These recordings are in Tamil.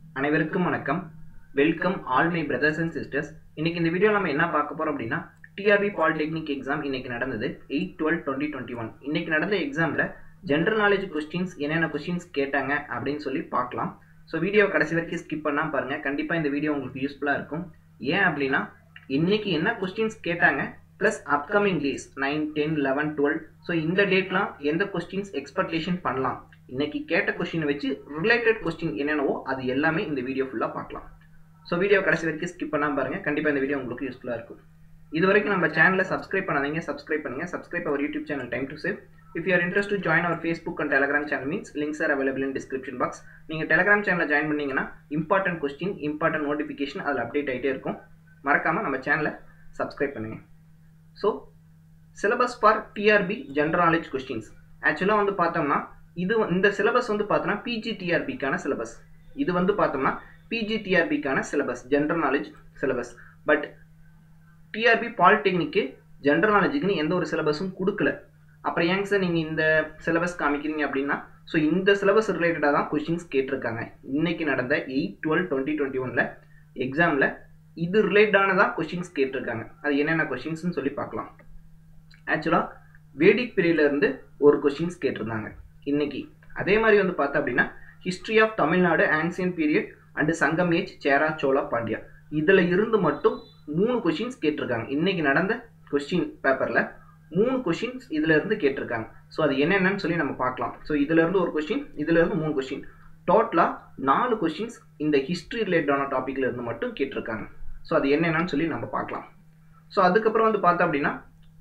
அனைவருக்கும் வணக்கம் welcome all my brothers and sisters இன்னைக்கு இந்த வீடியோ நம்ம என்ன பார்க்க போறோம் அப்படின்னா டிஆர்பி பாலிடெக்னிக் எக்ஸாம் இன்னைக்கு நடந்தது eight twelve twenty twenty one இன்னைக்கு நடந்த எக்ஸாமில் ஜென்ரல் நாலேஜ் கொஸ்டின்ஸ் என்னென்ன கொஸ்டின்ஸ் கேட்டாங்க அப்படின்னு சொல்லி பார்க்கலாம் ஸோ வீடியோ கடைசி வரைக்கும் ஸ்கிப் பண்ணாமல் பாருங்க கண்டிப்பாக இந்த வீடியோ உங்களுக்கு யூஸ்ஃபுல்லாக இருக்கும் ஏன் அப்படின்னா இன்னைக்கு என்ன கொஸ்டின்ஸ் கேட்டாங்க plus upcoming days nine ten eleven twelve so இந்த டேட்லாம் எந்த கொஸ்டின்ஸ் எக்ஸ்பெக்டேஷன் பண்ணலாம் இன்னைக்கு கேட்ட கொஸ்டினை வச்சு ரிலேட்டட் கொஸ்டின் என்னென்னவோ அது எல்லாமே இந்த வீடியோ ஃபுல்லாக பார்க்கலாம் ஸோ வீடியோ கடைசி வரைக்கும் ஸ்கிப் பண்ணாமல் பாருங்கள் கண்டிப்பாக இந்த வீடியோ உங்களுக்கு யூஸ்ஃபுல்லாக இருக்கும் இது வரைக்கும் நம்ம சேனலை சப்ஸ்கிரைப் பண்ணாதீங்க சப்ஸ்கிரைப் பண்ணுங்க subscribe our YouTube channel time to save if you are interest to join our Facebook and Telegram channel means links are available in description box நீங்கள் டெலகிராம் சேனலில் ஜாயின் பண்ணீங்கன்னா இம்பார்ட்டன்ட் கொஸ்டின் இம்பார்ட்டன்ட் நோட்டிஃபிகேஷன் அதில் அப்டேட் ஆகிட்டே இருக்கும் மறக்காமல் நம்ம சேனலை சப்ஸ்கிரைப் பண்ணுங்கள் so syllabus for TRB general knowledge கொஸ்டின்ஸ் ஆக்சுவலாக வந்து பார்த்தோம்னா இது இந்த சிலபஸ் வந்து பார்த்தோம்னா பிஜிடிஆர்பிக்கான சிலபஸ் இது வந்து பார்த்தோம்னா பிஜிடிஆர்பிக்கான syllabus general knowledge syllabus but TRB பாலிடெக்னிக்கு ஜென்ரல் நாலேஜுக்குன்னு எந்த ஒரு சிலபஸும் கொடுக்கல அப்புறம் ஏங்க சார் நீங்கள் இந்த சிலபஸ் காமிக்கிறீங்க அப்படின்னா ஸோ இந்த சிலபஸ் ரிலேட்டடாக தான் கொஷின்ஸ் கேட்டிருக்காங்க இன்னைக்கு நடந்த எயிட் டுவெல் டுவெண்ட்டி டுவெண்ட்டி ஒனில் எக்ஸாமில் இது ரிலேட்டடானதாக கொஷின்ஸ் கேட்டிருக்காங்க அது என்னென்ன கொஷின்ஸ்னு சொல்லி பார்க்கலாம் ஆக்சுவலாக வேடிக் பீரியட்லேருந்து ஒரு கொஷின்ஸ் கேட்டிருந்தாங்க இன்னைக்கு அதே மாதிரி வந்து பார்த்தா அப்படின்னா history of Tamil Nadu ancient period and Sangam age Chera Chola Pandya இதில் இருந்து மட்டும் மூணு கொஷின்ஸ் கேட்டிருக்காங்க இன்னைக்கு நடந்த கொஸ்டின் பேப்பரில் மூணு கொஷின்ஸ் இதில் இருந்து கேட்டிருக்காங்க ஸோ அது என்னென்னு சொல்லி நம்ம பார்க்கலாம் ஸோ இதுல இருந்து ஒரு கொஸ்டின் இதுல இருந்து மூணு கொஸ்டின் டோட்டலாக நாலு கொஷின்ஸ் இந்த ஹிஸ்ட்ரி ரிலேட்டடான டாப்பிக்ல இருந்து மட்டும் கேட்டிருக்காங்க ஸோ அது என்னென்னு சொல்லி நம்ம பார்க்கலாம் ஸோ அதுக்கப்புறம் வந்து பார்த்தோம் அப்படின்னா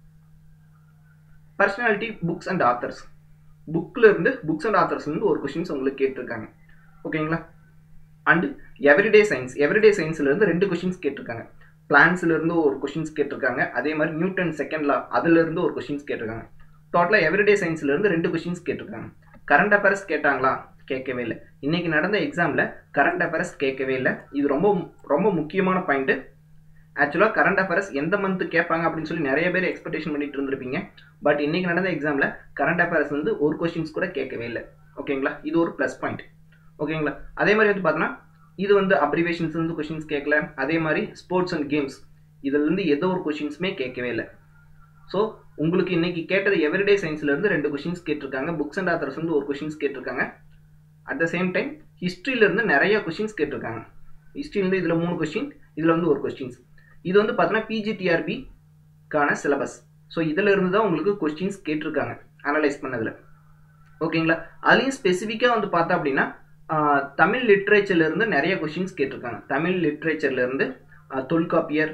பர்சனாலிட்டி புக்ஸ் அண்ட் ஆத்தர்ஸ் புக்கில் இருந்து புக்ஸ் அண்ட் ஆத்தர்ஸ் இருந்து ஒரு கொஷின்ஸ் உங்களுக்கு கேட்டிருக்காங்க ஓகேங்களா அண்ட் எவ்ரிடே சயின்ஸ் எவ்ரிடே சயின்ஸ்ல இருந்து ரெண்டு கொஷின்ஸ் கேட்டிருக்காங்க பிளான்ஸ்ல இருந்து ஒரு கொஷின்ஸ் கேட்டிருக்காங்க அதே மாதிரி நியூட்டன் செகண்ட் லா அதுல இருந்து ஒரு கொஷின்ஸ் கேட்டிருக்காங்க டோட்டலாக எவ்ரிடே சயின்ஸ்ல இருந்து ரெண்டு கொஷின்ஸ் கேட்டிருக்காங்க கரண்ட் அஃபேர்ஸ் கேட்டாங்களா கேட்கவே இல்லை இன்னைக்கு நடந்த எக்ஸாமில் கரண்ட் அஃபேர்ஸ் கேட்கவே இல்லை இது ரொம்ப ரொம்ப முக்கியமான பாயிண்ட்டு ஆக்சுவலாக கரண்ட் அஃபேர்ஸ் எந்த மந்த் கேட்பாங்க அப்படின்னு சொல்லி நிறைய பேர் எக்ஸ்பெக்டேஷன் பண்ணிட்டு இருந்திருப்பீங்க பட் இன்னைக்கு நடந்த எக்ஸாமில் கரண்ட் அஃபேர்ஸ் வந்து ஒரு கொஸ்டின்ஸ் கூட கேட்கவே இல்லை ஓகேங்களா இது ஒரு ப்ளஸ் பாயிண்ட் ஓகேங்களா அதே மாதிரி வந்து பார்த்தோன்னா இது வந்து அப்ரிவேஷன்ஸ் வந்து கொஷின்ஸ் கேட்கல அதே மாதிரி ஸ்போர்ட்ஸ் அண்ட் கேம்ஸ் இதுலேருந்து எந்த ஒரு கொஷின்ஸுமே கேட்கவே இல்லை ஸோ உங்களுக்கு இன்னைக்கு கேட்டது எவ்ரிடே சயின்ஸ்லேருந்து ரெண்டு கொஷின்ஸ் கேட்டிருக்காங்க புக்ஸ் அண்ட் ஆத்தர்ஸ் வந்து ஒரு கொஷின்ஸ் கேட்டிருக்காங்க அட் த சேம் டைம் ஹிஸ்ட்ரியிலேருந்து நிறைய கொஷின்ஸ் கேட்டிருக்காங்க ஹிஸ்ட்ரியிலேருந்து இதில் மூணு கொஸ்டின் இதில் வந்து ஒரு கொஸ்டின்ஸ் இது வந்து பார்த்தோன்னா பிஜிடிஆர்பிக்கான சிலபஸ் ஸோ இதில் இருந்து தான் உங்களுக்கு கொஸ்டின்ஸ் கேட்டிருக்காங்க அனலைஸ் பண்ணதில் ஓகேங்களா அதுலேயும் ஸ்பெசிஃபிக்காக வந்து பார்த்தா அப்படின்னா தமிழ் லிட்ரேச்சர்லேருந்து நிறைய கொஷின்ஸ் கேட்டிருக்காங்க தமிழ் லிட்ரேச்சர்லேருந்து தொல்காப்பியர்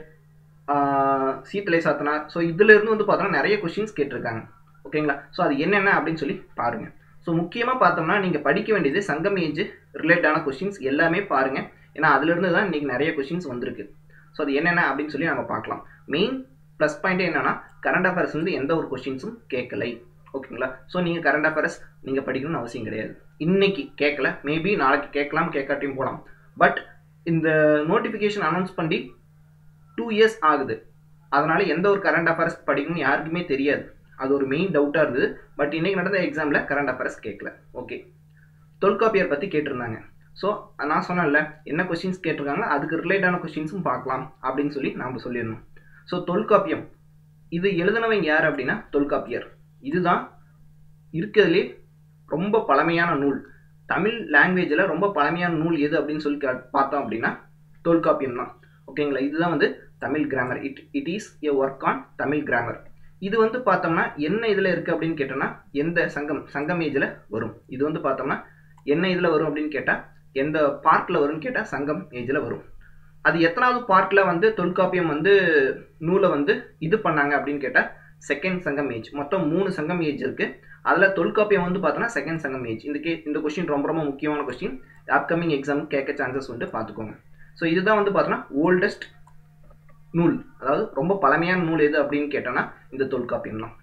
சீத்தலை சாத்தனார் ஸோ இதிலேருந்து வந்து பார்த்தோம்னா நிறைய கொஷின்ஸ் கேட்டிருக்காங்க ஓகேங்களா ஸோ அது என்னென்ன அப்படின்னு சொல்லி பாருங்கள் ஸோ முக்கியமாக பார்த்தோம்னா நீங்கள் படிக்க வேண்டியது சங்கம் ஏஜ் ரிலேட்டான கொஷின்ஸ் எல்லாமே பாருங்கள் ஏன்னா அதுலேருந்து தான் இன்றைக்கி நிறைய கொஷின்ஸ் வந்திருக்கு ஸோ அது என்னென்ன அப்படின்னு சொல்லி நம்ம பார்க்கலாம் மெயின் ப்ளஸ் பாயிண்ட் என்னன்னா கரண்ட் அஃபேர்ஸ் வந்து எந்த ஒரு கொஷின்ஸும் கேட்கலை ஓகேங்களா ஸோ நீங்கள் கரண்ட் அஃபேர்ஸ் நீங்கள் படிக்கணும்னு அவசியம் கிடையாது இன்னைக்கு கேட்கல மேபி நாளைக்கு கேட்கலாம் கேட்காட்டியும் போகலாம் பட் இந்த நோட்டிஃபிகேஷன் அனௌன்ஸ் பண்ணி டூ இயர்ஸ் ஆகுது அதனால எந்த ஒரு கரண்ட் அஃபேர்ஸ் படிக்கணும்னு யாருக்குமே தெரியாது அது ஒரு மெயின் டவுட்டாக இருந்தது பட் இன்னைக்கு நடந்த எக்ஸாமில் கரண்ட் அஃபேர்ஸ் கேட்கல ஓகே தொல்காப்பியர் பற்றி கேட்டிருந்தாங்க ஸோ நான் சொன்னேன்ல என்ன கொஸ்டின்ஸ் கேட்டிருக்காங்க அதுக்கு ரிலேட்டான கொஸ்டின்ஸும் பார்க்கலாம் அப்படின்னு சொல்லி நாம் சொல்லிடணும் ஸோ தொல்காப்பியம் இது எழுதினவங்க யார் அப்படின்னா தொல்காப்பியர் இதுதான் இருக்கிறதுலே ரொம்ப பழமையான நூல் தமிழ் லாங்குவேஜில் ரொம்ப பழமையான நூல் எது அப்படின்னு சொல்லி பார்த்தோம் அப்படின்னா தொல்காப்பியம் தான் ஓகேங்களா இதுதான் வந்து Tamil grammar it it is a work on Tamil grammar இது வந்து பார்த்தோம்னா என்ன இதில் இருக்குது அப்படின்னு கேட்டோம்னா எந்த சங்கம் சங்கம் ஏஜில் வரும் இது வந்து பார்த்தோம்னா என்ன இதில் வரும் அப்படின்னு கேட்டால் எந்த பார்ட்டில் வரும்னு கேட்டால் சங்கம் ஏஜில் வரும் அது எத்தனாவது பார்ட்டில் வந்து தொல்காப்பியம் வந்து நூலை வந்து இது பண்ணாங்க அப்படின்னு கேட்டால் செகண்ட் சங்கம் ஏஜ் மொத்தம் மூணு சங்கம் ஏஜ் இருக்குது அதில் தொல்காப்பியம் வந்து பார்த்தோன்னா செகண்ட் சங்கம் ஏஜ் இந்த கே இந்த கொஸ்டின் ரொம்ப ரொம்ப முக்கியமான கொஸ்டின் அப்கமிங் எக்ஸாம் கேட்க சான்சஸ் உண்டு பார்த்துக்கோங்க ஸோ இதுதான் வந்து பார்த்தோன்னா ஓல்டஸ்ட் நூல் அதாவது ரொம்ப பழமையான நூல் எது அப்படின்னு கேட்டோன்னா இந்த தொல்காப்பியம் தான்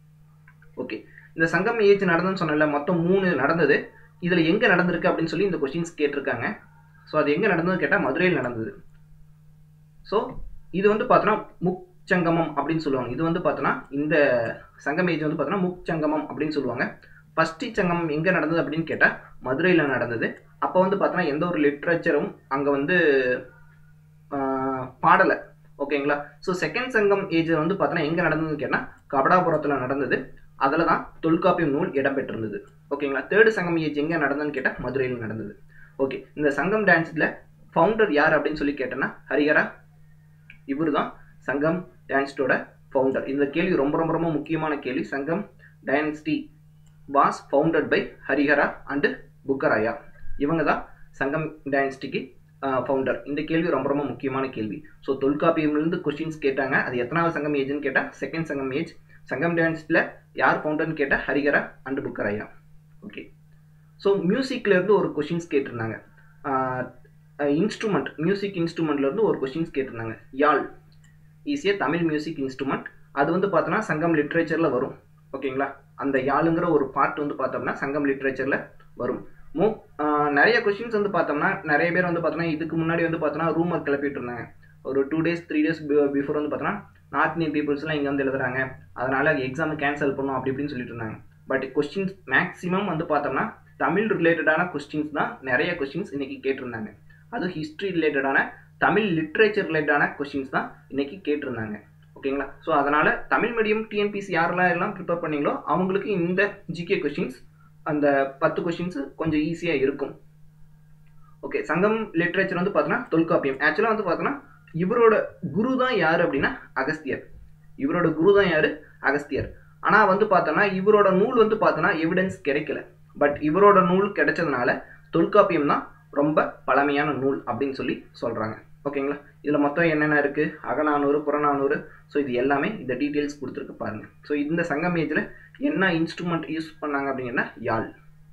ஓகே இந்த சங்கம் ஏஜ் நடந்ததுன்னு சொன்னல மொத்தம் மூணு நடந்தது இதில் எங்கே நடந்திருக்கு அப்படின்னு சொல்லி இந்த கொஸ்டின்ஸ் கேட்டிருக்காங்க ஸோ அது எங்கே நடந்தது கேட்டால் மதுரையில் நடந்தது ஸோ இது வந்து பார்த்தோன்னா முக் சங்கமம் அப்படின்னு சொல்லுவாங்க இது வந்து பார்த்தோன்னா இந்த சங்கம் ஏஜ் வந்து பார்த்தோன்னா முக் சங்கமம் அப்படின்னு சொல்லுவாங்க ஃபர்ஸ்ட் சங்கம் எங்கே நடந்தது அப்படின்னு கேட்டால் மதுரையில் நடந்தது அப்போ வந்து பார்த்தோன்னா எந்த ஒரு லிட்ரேச்சரும் அங்கே வந்து பாடலை ஓகேங்களா ஸோ செகண்ட் சங்கம் ஏஜ் வந்து பார்த்தோன்னா எங்கே நடந்ததுன்னு கேட்டால் கபடாபுரத்தில் நடந்தது அதில் தான் தொல்காப்பியம் நூல் இடம்பெற்றிருந்தது ஓகேங்களா தேர்டு சங்கம் ஏஜ் எங்கே நடந்ததுன்னு கேட்டால் மதுரையில் நடந்தது ஓகே இந்த சங்கம் டான்ஸில் ஃபவுண்டர் யார் அப்படின்னு சொல்லி கேட்டேன்னா ஹரிஹரா இவர் தான் சங்கம் டான்ஸ்டோட ஃபவுண்டர் இந்த கேள்வி ரொம்ப ரொம்ப ரொம்ப முக்கியமான கேள்வி Sangam dynasty was founded by Harihara and Bukkaraya இவங்க தான் சங்கம் டைனஸ்டிக்கு ஃபவுண்டர் இந்த கேள்வி ரொம்ப ரொம்ப முக்கியமான கேள்வி ஸோ தொல்காப்பியம்லேருந்து கொஸ்டின்ஸ் கேட்டாங்க அது எத்தனாவது சங்கம் ஏஜ்னு கேட்டால் செகண்ட் சங்கம் ஏஜ் சங்கம் டான்ஸில் யார் ஃபவுண்டர்னு கேட்டால் Harihara and Bukkaraya okay so மியூசிக்லேருந்து ஒரு கொஷின்ஸ் கேட்டிருந்தாங்க இன்ஸ்ட்ருமெண்ட் மியூசிக் இன்ஸ்ட்ருமெண்ட்லேருந்து ஒரு கொஷின்ஸ் கேட்டிருந்தாங்க யாழ் ஈஸியாக தமிழ் மியூசிக் இன்ஸ்ட்ருமெண்ட் அது வந்து பார்த்தோன்னா சங்கம் லிட்ரேச்சரில் வரும் ஓகேங்களா அந்த யாழுங்கிற ஒரு பார்ட் வந்து பார்த்தோம்னா சங்கம் லிட்ரேச்சரில் வரும் மோ நிறைய கொஷின்ஸ் வந்து பார்த்தோம்னா நிறைய பேர் வந்து பார்த்தோன்னா இதுக்கு முன்னாடி வந்து பார்த்தோன்னா ரூமர் கிளப்பிட்டு இருந்தாங்க ஒரு two days three days before வந்து பார்த்தோன்னா நார்த் இந்தியன் பீப்புள்ஸ்லாம் இங்கே வந்து எழுதுறாங்க அதனால் எக்ஸாமை கேன்சல் பண்ணும் அப்படி இப்படின்னு சொல்லிட்டு இருந்தாங்க பட் கொஸ்டின்ஸ் மேக்ஸிமம் வந்து பார்த்தோம்னா தமிழ் ரிலேட்டடான கொஸ்டின்ஸ் தான் நிறைய கொஸ்டின்ஸ் இன்னைக்கு கேட்டிருந்தாங்க அதுவும் ஹிஸ்ட்ரி ரிலேட்டடான தமிழ் லிட்ரேச்சர் ரிலேட்டடான கொஸ்டின்ஸ் தான் இன்னைக்கு கேட்டிருந்தாங்க ஓகேங்களா ஸோ அதனால் தமிழ் மீடியம் டிஎன்பிசி யாரெல்லாம் எல்லாம் ப்ரிப்பேர் பண்ணீங்களோ அவங்களுக்கு இந்த ஜிகே கொஸ்டின்ஸ் அந்த பத்து கொஸ்டின்ஸ் கொஞ்சம் ஈஸியாக இருக்கும் ஓகே சங்கம் லிட்ரேச்சர் வந்து பார்த்தோன்னா தொல்காப்பியம் ஆக்சுவலாக வந்து பார்த்தோன்னா இவரோட குரு தான் யார் அப்படின்னா அகஸ்தியர் இவரோட குரு தான் யார் அகஸ்தியர் ஆனால் வந்து பார்த்தோன்னா இவரோட நூல் வந்து பார்த்தோன்னா எவிடன்ஸ் கிடைக்கல பட் இவரோட நூல் கிடைச்சதுனால தொல்காப்பியம் தான் ரொம்ப பழமையான நூல் அப்படின்னு சொல்லி சொல்கிறாங்க ஓகேங்களா இதில் மொத்தம் என்னென்ன இருக்குது அகநானூறு புறநானூறு ஸோ இது எல்லாமே இந்த டீட்டெயில்ஸ் கொடுத்துருக்கு பாருங்கள் ஸோ இந்த சங்கம் ஏஜில் என்ன இன்ஸ்ட்ருமெண்ட் யூஸ் பண்ணாங்க அப்படிங்கன்னா யாழ்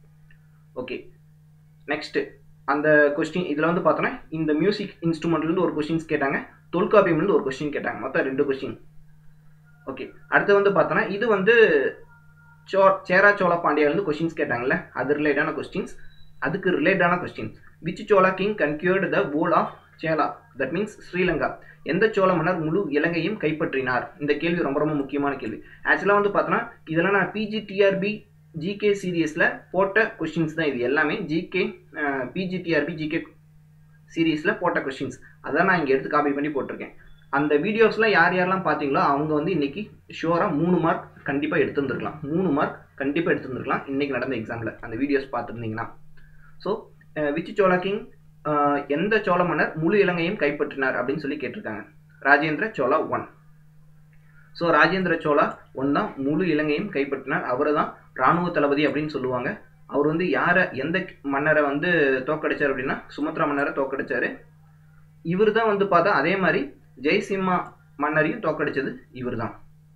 ஓகே நெக்ஸ்ட்டு அந்த கொஸ்டின் இதில் வந்து பார்த்தோன்னா இந்த மியூசிக் இன்ஸ்ட்ருமெண்ட்லேருந்து ஒரு கொஸ்டின்ஸ் கேட்டாங்க தொல்காப்பியம்லேருந்து ஒரு கொஸ்டின் கேட்டாங்க மொத்தம் ரெண்டு கொஸ்டின் ஓகே அடுத்து வந்து பார்த்தோன்னா இது வந்து சோ சேரா சோழ பாண்டியாவிலேருந்து கொஸ்டின்ஸ் கேட்டாங்கல்ல அது ரிலேட்டான கொஸ்டின்ஸ் அதுக்கு ரிலேட்டான questions which Chola king conquered the whole of Ceylon that means Sri Lanka எந்த சோழ மன்னர் முழு இலங்கையும் கைப்பற்றினார் இந்த கேள்வி ரொம்ப ரொம்ப முக்கியமான கேள்வி ஆக்சுவலாக வந்து பார்த்தோன்னா இதெல்லாம் நான் பிஜிடிஆர்பி ஜிகே சீரியஸில் போட்ட கொஸ்டின்ஸ் தான் இது எல்லாமே ஜிகே பிஜிடிஆர்பி ஜிகே சீரீஸில் போட்ட கொஸ்டின்ஸ் அதான் நான் இங்கே எடுத்து காப்பி பண்ணி போட்டிருக்கேன் அந்த வீடியோஸ்லாம் யார் யாரெல்லாம் பார்த்தீங்களோ அவங்க வந்து இன்னைக்கு ஷுவராக மூணு மார்க் கண்டிப்பாக எடுத்துருந்துருக்கலாம் மூணு மார்க் கண்டிப்பாக எடுத்துருந்துருக்கலாம் இன்னைக்கு நடந்த எக்ஸாமில் அந்த வீடியோஸ் பார்த்துருந்தீங்கன்னா ஸோ விச் சோழா கிங் எந்த சோழ மன்னர் முழு இலங்கையும் கைப்பற்றினார் அப்படின்னு சொல்லி கேட்டிருக்காங்க Rajendra Chola one so Rajendra Chola one தான் முழு இலங்கையும் கைப்பற்றினார் அவர் தான் இராணுவ தளபதி அப்படின்னு சொல்லுவாங்க அவர் வந்து யாரை எந்த மன்னரை வந்து தோக்கடிச்சார் அப்படின்னா சுமத்ரா மன்னரை தோக்கடிச்சாரு இவர் தான் வந்து பார்த்தா அதே மாதிரி ஜெய்சிம்மா மன்னரையும் தோக்கடிச்சது இவர் தான்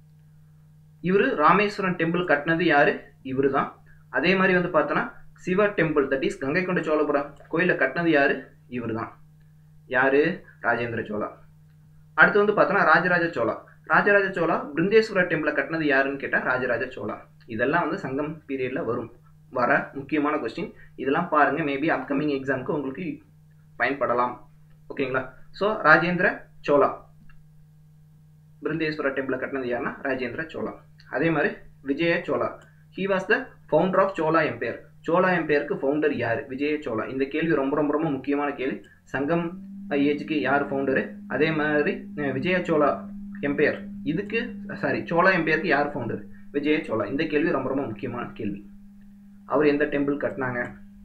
இவர் ராமேஸ்வரம் டெம்பிள் கட்டினது யாரு இவர் தான் அதே மாதிரி வந்து பார்த்தோன்னா Shiva temple that is Gangai Konda Cholapuram கோயிலை கட்டினது யாரு இவர் தான் யாரு ராஜேந்திர சோழா அடுத்து வந்து பார்த்தோன்னா ராஜராஜ சோழா ராஜராஜ சோழா பிருந்தேஸ்வர டெம்பிளை கட்டினது யாருன்னு கேட்டால் ராஜராஜ சோழா இதெல்லாம் வந்து சங்கம் பீரியடில் வரும் வர முக்கியமான கொஸ்டின் இதெல்லாம் பாருங்கள் மேபி அப்கமிங் எக்ஸாமுக்கு உங்களுக்கு பயன்படலாம் ஓகேங்களா ஸோ ராஜேந்திர சோழா பிருந்தேஸ்வர டெம்பிளை கட்டினது யாருன்னா ராஜேந்திர சோழா அதே மாதிரி Vijaya Chola he was the founder of Chola empire Chola எம்பையருக்கு ஃபவுண்டர் யார் விஜய சோழா இந்த கேள்வி ரொம்ப ரொம்ப ரொம்ப முக்கியமான கேள்வி சங்கம் ஏஜுக்கு யார் ஃபவுண்டரு அதே மாதிரி விஜய சோழா எம்பையர் இதுக்கு சாரி சோழா எம்பையருக்கு யார் ஃபவுண்டர் விஜய சோழா இந்த கேள்வி ரொம்ப ரொம்ப முக்கியமான கேள்வி அவர் எந்த டெம்பிள் கட்டினாங்க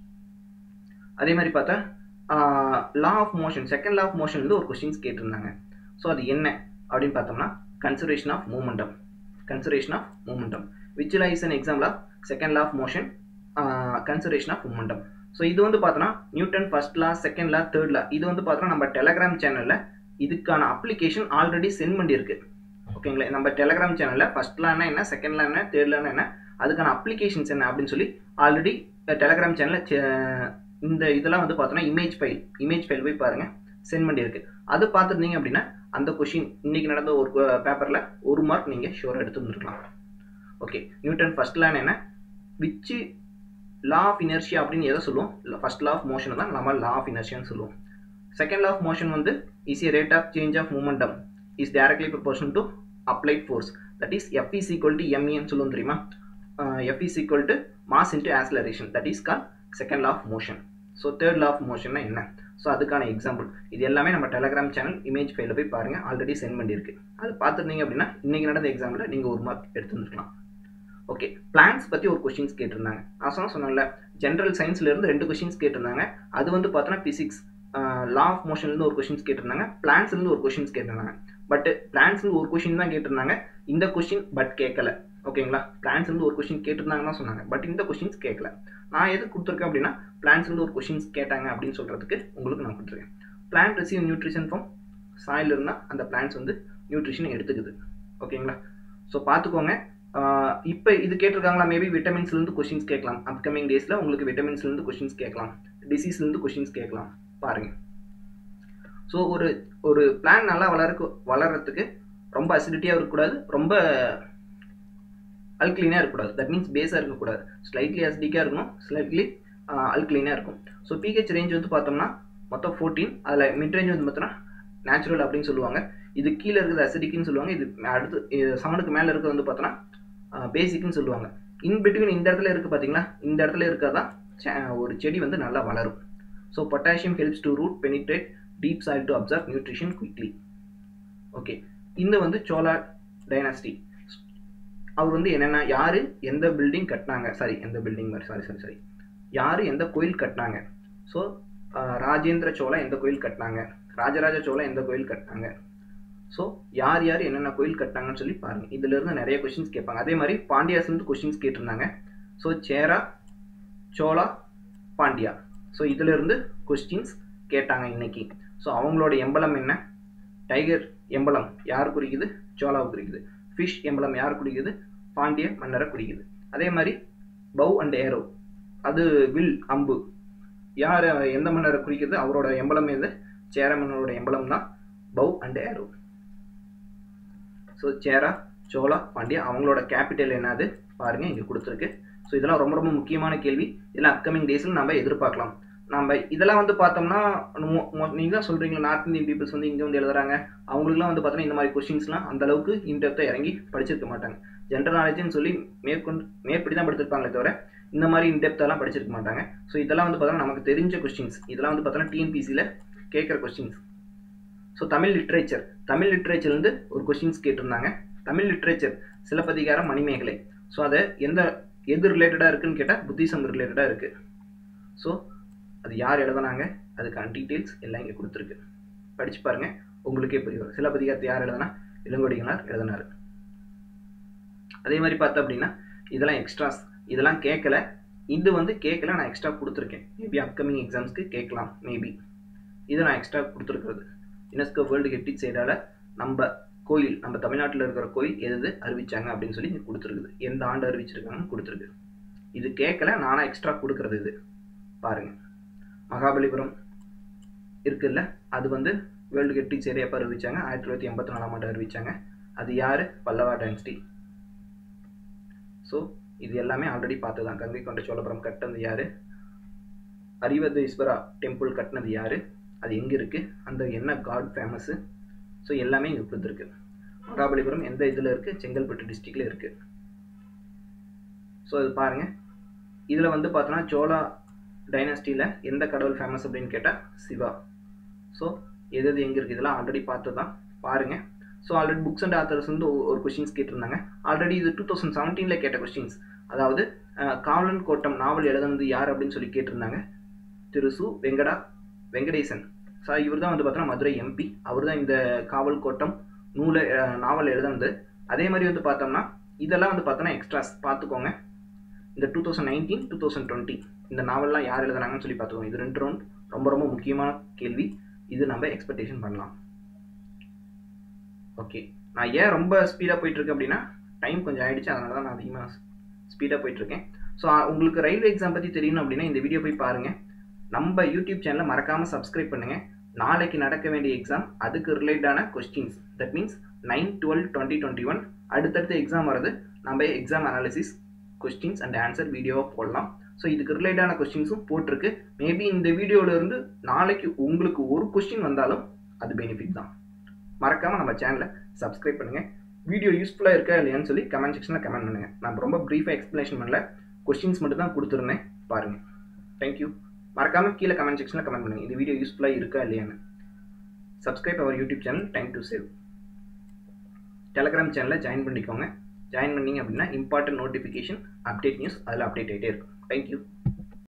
அதே மாதிரி பார்த்தா law of motion second law of motion வந்து ஒரு கொஸ்டின்ஸ் கேட்டிருந்தாங்க ஸோ அது என்ன அப்படின்னு பார்த்தோம்னா conservation of momentum conservation of momentum which law is an example of second law of motion conservation of momentum so இது வந்து பார்த்தோன்னா Newton first law second law third law இது வந்து பார்த்தோன்னா நம்ம டெலகிராம் சேனலில் இதுக்கான அப்ளிகேஷன் ஆல்ரெடி சென்ட் பண்ணியிருக்கு ஓகேங்களா நம்ம டெலகிராம் சேனலில் ஃபர்ஸ்ட் லானா என்ன செகண்ட் லா என்ன தேர்ட் லானா என்ன அதுக்கான அப்ளிகேஷன்ஸ் என்ன அப்படின்னு சொல்லி ஆல்ரெடி டெலகிராம் சேனலில் இந்த இதெல்லாம் வந்து பார்த்தோன்னா இமேஜ் ஃபைல் இமேஜ் ஃபைல் போய் பாருங்கள் சென்ட் பண்ணியிருக்கு அது பார்த்துருந்தீங்க அப்படின்னா அந்த கொஷின் இன்னைக்கு நடந்த ஒரு பேப்பரில் ஒரு மார்க் நீங்கள் ஷோர் எடுத்து வந்துருக்கலாம் ஓகே நியூட்டன் ஃபர்ஸ்ட் லான் என்ன விச்சு லா ஆஃப் இனர்ஷியா அப்படின்னு எதை சொல்லுவோம் ஃபர்ஸ்ட் லா ஆஃப் மோஷன் தான் நம்ம லா ஆஃப் இனர்ஷியான்னு சொல்லுவோம் செகண்ட் லா ஆஃப் மோஷன் வந்து is a rate of change of momentum is directly proportion to applied force that is F is equal to எம்இன்னு சொல்லுவோம் தெரியுமா F is equal to mass into acceleration that is call second law of motion so third law of மோஷன்னா என்ன ஸோ அதுக்கான எக்ஸாம்பிள் இது எல்லாமே நம்ம டெலகிராம் சேனல் இமேஜ் ஃபைலில் போய் பாருங்கள் ஆல்ரெடி சென்ட் பண்ணியிருக்கு அது பார்த்துருந்தீங்க அப்படின்னா இன்றைக்கி நடந்த எக்ஸாமில் நீங்கள் ஒரு மார்க் எடுத்துருந்துருக்கலாம் ஓகே பிளான்ஸ் பற்றி ஒரு கொஷின்ஸ் கேட்டிருந்தாங்க நான் சொன்ன சொன்னேன்ல ஜென்ரல் சயின்ஸ்லேருந்து ரெண்டு கொஷின்ஸ் கேட்டிருந்தாங்க அது வந்து பார்த்தோன்னா ஃபிசிக்ஸ் லா ஆஃப் மோஷன்லேருந்து ஒரு கொஷின்ஸ் கேட்டிருந்தாங்க பிளான்ஸ்லேருந்து ஒரு கொஷின்ஸ் கேட்டிருந்தாங்க பட் பிளான்ஸ்ல ஒரு கொஷின் தான் கேட்டிருந்தாங்க இந்த கொஷின் பட் கேட்கல ஓகேங்களா பிளான்ஸ்லேருந்து ஒரு கொஷின் கேட்டிருந்தாங்கன்னு தான் சொன்னாங்க பட் இந்த கொஷின்ஸ் கேட்கல நான் எது கொடுத்துருக்கேன் அப்படின்னா பிளான்ஸ்லேருந்து ஒரு கொஷின்ஸ் கேட்டாங்க அப்படின்னு சொல்கிறதுக்கு உங்களுக்கு நான் கொடுத்துருக்கேன் plant receive nutrition from soil இருந்தால் அந்த பிளான்ஸ் வந்து நியூட்ரிஷன் எடுத்துக்குது ஓகேங்களா ஸோ பார்த்துக்கோங்க இப்போ இது கேட்டிருக்காங்களா மேபி விட்டமின்ஸ்லேருந்து கொஷின்ஸ் கேட்கலாம் அப்கமிங் டேஸில் உங்களுக்கு விட்டமின்ஸ்லேருந்து கொஷின்ஸ் கேட்கலாம் டிசீஸ்லேருந்து கொஷின்ஸ் கேட்கலாம் பாருங்கள் ஸோ ஒரு ஒரு பிளான் நல்லா வளர்க்கு வளர்கிறதுக்கு ரொம்ப அசிடிட்டியாக இருக்கக்கூடாது ரொம்ப அல்க்ளீனாக இருக்கக்கூடாது தட் மீன்ஸ் பேஸாக இருக்கக்கூடாது ஸ்லைட்லி அசிடிக்காக இருக்கணும் ஸ்லைட்லி அல்க்ளீனாக இருக்கும் ஸோ பிஹெச் ரேஞ்ச் வந்து பார்த்தோம்னா மொத்தம் ஃபோர்டீன் அதில் மிட் ரேஞ்ச் வந்து பார்த்தோன்னா நேச்சுரல் அப்படின்னு சொல்லுவாங்க இது கீழே இருக்கிறது அசிடிக்குன்னு சொல்லுவாங்க இது அடுத்து சமனுக்கு மேலே இருக்கிறது வந்து பார்த்தோன்னா பேசிக்னு சொல்லுவாங்க இன் பிட்வீன் இந்த இடத்துல இருக்குது பார்த்தீங்களா இந்த இடத்துல இருக்கிறதான் ஒரு செடி வந்து நல்லா வளரும் so potassium helps to root penetrate deep soil to observe nutrition quickly okay இந்த வந்து சோலா டைனாஸ்டி அவர் வந்து என்னென்ன யார் எந்த பில்டிங் கட்டினாங்க சாரி எந்த பில்டிங் மாதிரி சாரி சாரி சாரி யார் எந்த கோயில் கட்டினாங்க ஸோ ராஜேந்திர சோழா எந்த கோயில் கட்டினாங்க ராஜராஜ சோழா எந்த கோயில் கட்டினாங்க ஸோ யார் யார் என்னென்ன கோயில் கட்டினாங்கன்னு சொல்லி பாருங்கள் இதிலிருந்து நிறைய கொஷின்ஸ் கேட்பாங்க அதே மாதிரி பாண்டியாஸ்லேருந்து கொஷின்ஸ் கேட்டிருந்தாங்க ஸோ சேரா சோழா பாண்டியா ஸோ இதிலிருந்து கொஸ்டின்ஸ் கேட்டாங்க இன்னைக்கு ஸோ அவங்களோட எம்பலம் என்ன டைகர் எம்பலம் யார் குறிக்குது சோலாவை குறிக்குது ஃபிஷ் எம்பலம் யார் குறிக்குது பாண்டிய மன்னரை குறிக்குது அதே மாதிரி பவ் அண்ட் ஏரோ அது வில் அம்பு யார் எந்த மன்னரை குறிக்குது அவரோட எம்பலம் எது சேர மன்னரோட எம்பலம் தான் bow and arrow so Chera Chola Pandya அவங்களோட கேபிட்டல் என்னது பாருங்க இங்கே கொடுத்துருக்கு ஸோ இதெல்லாம் ரொம்ப ரொம்ப முக்கியமான கேள்வி இதெல்லாம் அப்கமிங் டேஸில் நம்ம எதிர்பார்க்கலாம் நம்ம இதெல்லாம் வந்து பார்த்தோம்னா நீங்கள் தான் சொல்கிறீங்க நார்த் இந்தியன் பீப்புள்ஸ் வந்து இங்கே வந்து எழுதுறாங்க அவங்களுக்குலாம் வந்து பார்த்தோன்னா இந்த மாதிரி கொஷின்ஸ்லாம் அந்த அளவுக்கு இன்டெப்த்தாக இறங்கி படிச்சிருக்க மாட்டாங்க ஜென்ரல் நாலேஜ்னு சொல்லி மேற்கொண்டு மேற்படி தான் படிச்சிருப்பாங்களே தவிர இந்த மாதிரி இன்டெப்த்தெல்லாம் படிச்சிருக்க மாட்டாங்க ஸோ இதெல்லாம் வந்து பார்த்தோன்னா நமக்கு தெரிஞ்ச கொஸ்டின்ஸ் இதெல்லாம் வந்து பார்த்தோன்னா டிஎன்பிசியில் கேட்குற questions so Tamil literature Tamil லிட்ரேச்சர்லேருந்து ஒரு கொஸ்டின்ஸ் கேட்டிருந்தாங்க தமிழ் லிட்ரேச்சர் சிலப்பதிகாரம் மணிமேகலை ஸோ அதை எந்த எது ரிலேட்டடாக இருக்குன்னு கேட்டால் புத்திசம் ரிலேட்டடாக இருக்குது ஸோ அது யார் எழுதுனாங்க அதுக்கான டீட்டெயில்ஸ் எல்லாம் இங்கே கொடுத்துருக்கு படித்து பாருங்கள் உங்களுக்கே புரியும் சிலப்பதிகாரத்தை யார் எழுதுனா இளங்கோடிகளார் எழுதினார் அதே மாதிரி பார்த்தோம் அப்படின்னா இதெல்லாம் எக்ஸ்ட்ராஸ் இதெல்லாம் கேட்கல இது வந்து கேட்கல நான் எக்ஸ்ட்ரா கொடுத்துருக்கேன் மேபி அப்கமிங் எக்ஸாம்ஸ்க்கு கேட்கலாம் மேபி இது நான் எக்ஸ்ட்ரா கொடுத்துருக்குறது யுனெஸ்கோ வேர்ல்டு ஹெரிட்டேஜ் சைடால் நம்ம கோயில் நம்ம தமிழ்நாட்டில் இருக்கிற கோயில் எது அறிவிச்சாங்க அப்படின்னு சொல்லி இங்கே கொடுத்துருக்குது எந்த ஆண்டு அறிவிச்சிருக்காங்கன்னு கொடுத்துருக்கு இது கேட்கல நானாக எக்ஸ்ட்ரா கொடுக்குறது இது பாருங்கள் மகாபலிபுரம் இருக்குல்ல அது வந்து வேர்ல்டு ஹெரிட்டேஜ் ஏரியா எப்போ அறிவிச்சாங்க ஆயிரத்தி தொள்ளாயிரத்தி எண்பத்தி நாலாம் ஆண்டு அறிவிச்சாங்க அது யார் பல்லவா டைனஸ்டி ஸோ இது எல்லாமே ஆல்ரெடி பார்த்து தான் கங்கை கொண்ட சோழபுரம் கட்டினது யார் அரிவதேஸ்வரா டெம்பிள் கட்டினது யார் அது எங்கே இருக்குது அந்த என்ன காட் ஃபேமஸ்ஸு ஸோ எல்லாமே இங்கே கொடுத்துருக்கு மகாபலிபுரம் எந்த இதில் இருக்குது செங்கல்பட்டு டிஸ்ட்ரிக்டில் இருக்குது ஸோ இது பாருங்கள் இதில் வந்து பார்த்தோன்னா சோழா டைனஸ்டியில் எந்த கடவுள் ஃபேமஸ் அப்படின்னு கேட்டால் சிவா ஸோ எது எது எங்கே இருக்குது இதெல்லாம் ஆல்ரெடி பார்த்து தான் பாருங்கள் so already books and authors வந்து ஒரு கொஷின்ஸ் கேட்டிருந்தாங்க ஆல்ரெடி இது டூ தௌசண்ட் செவன்டீனில் கேட்ட கொஸ்டின்ஸ் அதாவது காவலன் கோட்டம் நாவல் எழுதுனது யார் அப்படின்னு சொல்லி கேட்டிருந்தாங்க திரு சு வெங்கடா வெங்கடேசன் சார் இவர் தான் வந்து பார்த்தோன்னா மதுரை எம்பி அவர் தான் இந்த காவல் கோட்டம் நூலை நாவல் எழுதுனது அதே மாதிரி வந்து பார்த்தோம்னா இதெல்லாம் வந்து பார்த்தோன்னா எக்ஸ்ட்ராஸ் பார்த்துக்கோங்க இந்த two thousand nineteen two thousand twenty இந்த நாவல்லாம் யார் எழுதுனாங்கன்னு சொல்லி பார்த்துக்கோங்க இது ரெண்டு ரவுண்ட் ரொம்ப ரொம்ப முக்கியமான கேள்வி இது நம்ம எக்ஸ்பெக்டேஷன் பண்ணலாம் ஓகே நான் ஏன் ரொம்ப ஸ்பீடாக போயிட்டுருக்கேன் அப்படின்னா டைம் கொஞ்சம் ஆயிடுச்சு அதனால தான் நான் அதிகமாக ஸ்பீடாக போயிட்டுருக்கேன் ஸோ உங்களுக்கு ரயில்வே எக்ஸாம் பற்றி தெரியணும் அப்படின்னா இந்த வீடியோ போய் பாருங்கள் நம்ம யூடியூப் சேனலை மறக்காமல் சப்ஸ்கிரைப் பண்ணுங்கள் நாளைக்கு நடக்க வேண்டிய எக்ஸாம் அதுக்கு ரிலேட்டடான questions that means nine twelve twenty twenty one அடுத்தடுத்த எக்ஸாம் வருது நம்ம exam analysis questions and answer வீடியோவாக போடலாம் ஸோ இதுக்கு ரிலேட்டான கொஸ்டின்ஸும் போட்டிருக்கு மேபி இந்த வீடியோவிலேருந்து நாளைக்கு உங்களுக்கு ஒரு கொஸ்டின் வந்தாலும் அது பெனிஃபிட் தான் மறக்காமல் நம்ம சேனலை சப்ஸ்கிரைப் பண்ணுங்கள் வீடியோ யூஸ்ஃபுல்லாக இருக்கா இல்லையான்னு சொல்லி கமெண்ட் செக்ஷனில் கமெண்ட் பண்ணுங்கள் நான் ரொம்ப ப்ரீஃபாக எக்ஸ்ப்ளனேஷன் பண்ணல கொஷின்ஸ் மட்டும் தான் கொடுத்துருந்தேன் பாருங்கள் தேங்க்யூ மறக்காமல் கீழே கமெண்ட் செக்ஷனில் கமெண்ட் பண்ணுங்கள் இந்த வீடியோ யூஸ்ஃபுல்லாக இருக்கா இல்லையான்னு subscribe our YouTube channel time to save Telegram சேனலில் ஜாயின் பண்ணிக்கோங்க ஜாயின் பண்ணிங்க அப்படின்னா இம்பார்ட்டன்ட் நோட்டிஃபிகேஷன் அப்டேட் நியூஸ் அதில் அப்டேட் ஆகிட்டே இருக்கும் தேங்க்யூ